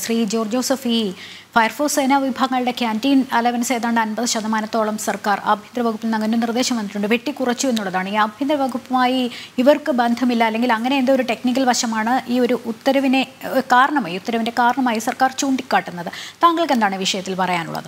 ശ്രീ ജോർജ് ജോസഫ് ഈ ഫയർഫോഴ്സ് സേനാ വിഭാഗങ്ങളുടെ ക്യാൻറ്റീൻ അലവൻസ് ഏതാണ്ട് അൻപത് ശതമാനത്തോളം സർക്കാർ ആഭ്യന്തര വകുപ്പിൽ നിന്ന് അങ്ങനെ നിർദ്ദേശം വന്നിട്ടുണ്ട് വെട്ടിക്കുറച്ചു എന്നുള്ളതാണ് ഈ ആഭ്യന്തര വകുപ്പുമായി ഇവർക്ക് ബന്ധമില്ല അല്ലെങ്കിൽ അങ്ങനെ എന്തോ ഒരു ടെക്നിക്കൽ വശമാണ് ഈ ഒരു ഉത്തരവിനെ ഏഹ്, കാരണമായി ഉത്തരവിന്റെ കാരണമായി സർക്കാർ ചൂണ്ടിക്കാട്ടുന്നത് താങ്കൾക്ക് എന്താണ് ഈ വിഷയത്തിൽ പറയാനുള്ളത്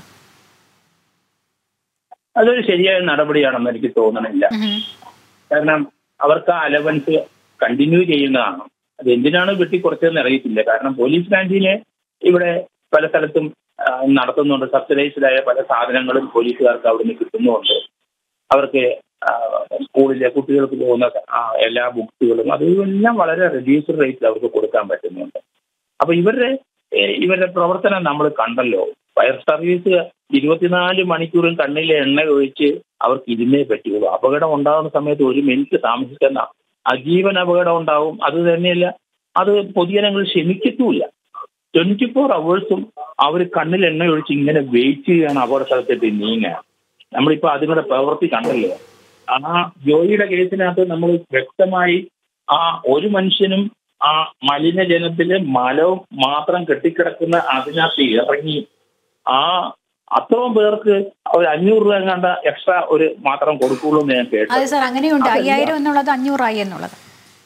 അതൊരു ശരിയായ നടപടിയാണെന്ന് എനിക്ക് തോന്നണില്ല ഉം. കാരണം അവർക്ക് ആ അലവൻസ് കണ്ടിന്യൂ ചെയ്യുന്നതാണ് അത് എന്തിനാണ് വെട്ടിക്കുറച്ചതെന്ന് അറിയത്തില്ല കാരണം പോലീസ് ക്യാൻറ്റീന് ഇവിടെ പല സ്ഥലത്തും ആ, നടത്തുന്നുണ്ട് സബ്സിഡൈസ്ഡ് ആയ പല സാധനങ്ങളും പോലീസുകാർക്ക് അവിടുന്ന് കിട്ടുന്നുമുണ്ട് അവർക്ക് ആ, സ്കൂളിലെ കുട്ടികൾക്ക് പോകുന്ന ആ, എല്ലാ ബുക്സുകളും അതെല്ലാം വളരെ റെഡ്യൂസ്ഡ് റേറ്റിൽ അവർക്ക് കൊടുക്കാൻ പറ്റുന്നുണ്ട് അപ്പൊ ഇവരുടെ ഏ, ഇവരുടെ പ്രവർത്തനം നമ്മൾ കണ്ടല്ലോ ഫയർ സർവീസ് ഇരുപത്തിനാല് മണിക്കൂറും കണ്ണിലെ എണ്ണ ഒഴിച്ച് അവർക്ക് ഇരുന്നേ പറ്റുള്ളൂ അപകടം ഉണ്ടാകുന്ന സമയത്ത് ഒരു മിനിറ്റ് താമസിക്കുന്ന അജീവൻ അപകടം ഉണ്ടാവും അത് തന്നെയല്ല അത് പൊതുജനങ്ങൾ ക്ഷമിക്കത്തുമില്ല ട്വന്റി ഫോർ അവേഴ്സും അവർ കണ്ണിൽ എണ്ണ ഒഴിച്ച് ഇങ്ങനെ വെയിറ്റ് ചെയ്യാണ് അപകട സ്ഥലത്തേക്ക് നീങ്ങാൻ നമ്മളിപ്പോ അതിനുള്ള പ്രവൃത്തി കണ്ടല്ലോ ആ ജോയിയുടെ കേസിനകത്ത് നമ്മൾ വ്യക്തമായി ആ ഒരു മനുഷ്യനും ആ മലിനജലത്തില് മലവും മാത്രം കെട്ടിക്കിടക്കുന്ന അതിനകത്ത് ഇറങ്ങി ആ അത്രയും പേർക്ക് ഒരു അഞ്ഞൂറ് രൂപ എങ്ങാണ്ട് എക്സ്ട്രാ ഒരു മാത്രം കൊടുക്കുള്ളൂ എന്ന് ഞാൻ കേട്ടു അതെ സാർ അങ്ങനെയുണ്ട് അതല്ല. അയ്യായിരം എന്നുള്ളത് അഞ്ഞൂറായി എന്നുള്ളത്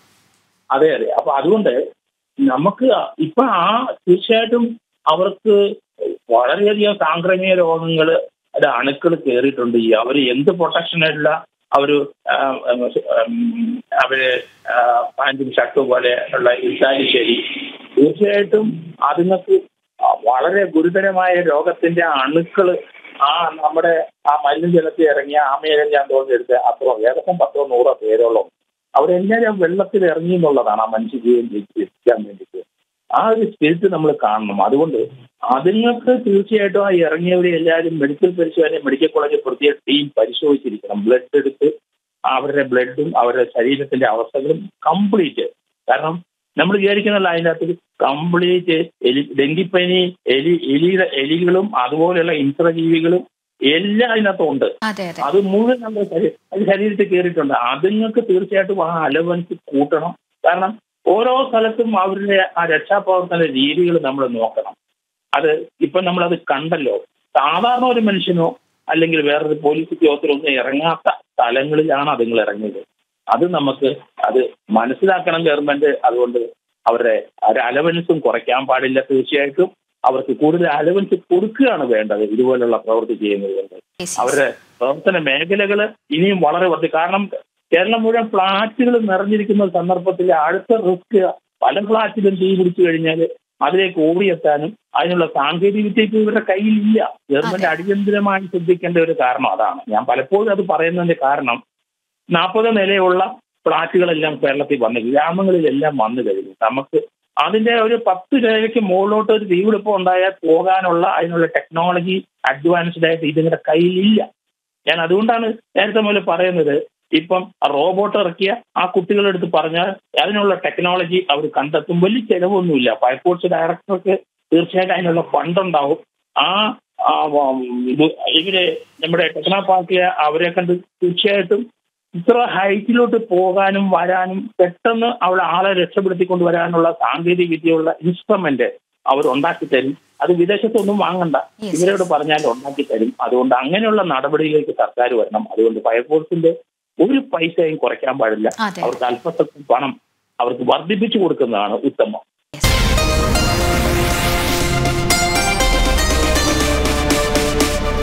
അതെ അതെ അപ്പൊ അതുകൊണ്ട് നമുക്ക് ഇപ്പൊ ആ തീർച്ചയായിട്ടും അവർക്ക് വളരെയധികം സാംക്രമിക രോഗങ്ങൾ അത് അണുക്കൾ കയറിയിട്ടുണ്ട് ഈ അവർ എന്ത് പ്രൊട്ടക്ഷനുള്ള അവര് ആ, ഉം, അവര് ആ, പാന്റും ഷർട്ടും പോലെ ഉള്ള ഇട്ടാലും ശരി തീർച്ചയായിട്ടും അതുങ്ങൾക്ക് വളരെ ഗുരുതരമായ രോഗത്തിന്റെ അണുക്കള് ആ നമ്മുടെ ആ മലിനജലത്തിൽ ഇറങ്ങിയ ആമയിലും ഞാൻ തോന്നിയെടുത്ത് അത്ര ഏകദേശം പത്തോ നൂറോ പേരോളം അവരെല്ലാവരും വെള്ളത്തിൽ ഇറങ്ങി എന്നുള്ളതാണ് ആ മനുഷ്യജീവൻ രക്ഷിക്കാൻ വേണ്ടിയിട്ട് ആ ഒരു സ്പിരിറ്റ് നമ്മൾ കാണണം അതുകൊണ്ട് അതുങ്ങൾക്ക് തീർച്ചയായിട്ടും ആ ഇറങ്ങിയവരെ എല്ലാവരും മെഡിക്കൽ പരിശോധന മെഡിക്കൽ കോളേജ് പ്രത്യേക ടീം പരിശോധിച്ചിരിക്കണം ബ്ലഡ് എടുത്ത് അവരുടെ ബ്ലഡും അവരുടെ ശരീരത്തിന്റെ അവസ്ഥകളും കംപ്ലീറ്റ് കാരണം നമ്മൾ വിചാരിക്കുന്നല്ല അതിൻ്റെ അകത്ത് കംപ്ലീറ്റ് എലി ഡെങ്കിപ്പനി എലി എലിയുടെ എലികളും അതുപോലെയുള്ള ഇന്ദ്രജീവികളും എല്ലാം അതിനകത്തും ഉണ്ട് അതെ അതെ അത് മുഴുവൻ നമ്മുടെ ശരീ- അത് ശരീരത്തിൽ കയറിയിട്ടുണ്ട് അതുങ്ങൾക്ക് തീർച്ചയായിട്ടും ആ അലവൻസ് കൂട്ടണം കാരണം ഓരോ സ്ഥലത്തും അവരുടെ ആ രക്ഷാപ്രവർത്തന രീതികൾ നമ്മൾ നോക്കണം അത് ഇപ്പൊ നമ്മളത് കണ്ടല്ലോ സാധാരണ ഒരു മനുഷ്യനോ അല്ലെങ്കിൽ വേറൊരു പോലീസ് ഉദ്യോഗസ്ഥരോ ഒന്നും ഇറങ്ങാത്ത സ്ഥലങ്ങളിലാണ് അതുങ്ങൾ ഇറങ്ങിയത് അത് നമുക്ക് അത് മനസ്സിലാക്കണം ഗവൺമെന്റ് അതുകൊണ്ട് അവരുടെ ഒരു അലവൻസും കുറയ്ക്കാൻ പാടില്ല തീർച്ചയായിട്ടും അവർക്ക് കൂടുതൽ അലവൻസ് കൊടുക്കുകയാണ് വേണ്ടത് ഇതുപോലുള്ള പ്രവൃത്തി ചെയ്യുന്നത് കൊണ്ട് Yes, yes. അവരുടെ പ്രവർത്തന മേഖലകൾ ഇനിയും വളരെ വർദ്ധി കാരണം കേരളം മുഴുവൻ ഫ്ളാറ്റുകൾ നിറഞ്ഞിരിക്കുന്ന സന്ദർഭത്തിൽ അടുത്ത റിസ്ക് പല ഫ്ളാറ്റിലും തീ പിടിച്ചു കഴിഞ്ഞാൽ അതിലേക്ക് ഓടിയെത്താനും അതിനുള്ള സാങ്കേതിക വിദ്യ ഇപ്പൊ ഇവരുടെ കയ്യിലില്ല ഗവൺമെന്റ് അടിയന്തരമായി ശ്രദ്ധിക്കേണ്ട ഒരു കാരണം അതാണ് ഞാൻ പലപ്പോഴും അത് പറയുന്നതിന്റെ കാരണം നാൽപ്പത് നിലയുള്ള ഫ്ളാറ്റുകളെല്ലാം കേരളത്തിൽ വന്നു ഗ്രാമങ്ങളിലെല്ലാം വന്നു കഴിഞ്ഞു നമുക്ക് അതിന്റെ ഒരു പത്ത് നിലയ്ക്ക് മുകളിലോട്ട് ഒരു തീപിടുപ്പം ഉണ്ടായാൽ പോകാനുള്ള അതിനുള്ള ടെക്നോളജി അഡ്വാൻസ്ഡ് ആയിട്ട് ഇതിങ്ങളുടെ കയ്യിലില്ല ഞാൻ അതുകൊണ്ടാണ് നേരത്തെ മുതൽ പറയുന്നത് ഇപ്പം റോബോട്ട് ഇറക്കിയ ആ കുട്ടികളെടുത്ത് പറഞ്ഞാൽ അതിനുള്ള ടെക്നോളജി അവർ കണ്ടെത്തും വലിയ ചെലവൊന്നുമില്ല ഫയർഫോഴ്സ് ഡയറക്ടർക്ക് തീർച്ചയായിട്ടും അതിനുള്ള ഫണ്ട് ഉണ്ടാവും ആ ആ, ഉം, ഇത് ഇവര് നമ്മുടെ ടെക്നോ പാർക്കിയെ അവരെ കണ്ട് തീർച്ചയായിട്ടും ഇത്ര ഹൈറ്റിലോട്ട് പോകാനും വരാനും പെട്ടെന്ന് അവിടെ ആളെ രക്ഷപ്പെടുത്തിക്കൊണ്ട് വരാനുള്ള സാങ്കേതിക വിദ്യയുള്ള ഇൻസ്ട്രുമെന്റ് അവർ ഉണ്ടാക്കി തരും അത് വിദേശത്തൊന്നും വാങ്ങണ്ട Yes, ഇവരോട് പറഞ്ഞാൽ ഉണ്ടാക്കി തരും അതുകൊണ്ട് അങ്ങനെയുള്ള നടപടിയിലേക്ക് സർക്കാർ വരണം അതുകൊണ്ട് ഫയർഫോഴ്സിന്റെ ഒരു പൈസയും കുറയ്ക്കാൻ പാടില്ല അതെ അവർക്ക് അല്പസ്വല്പം പണം അവർക്ക് വർദ്ധിപ്പിച്ചു കൊടുക്കുന്നതാണ് ഉത്തമം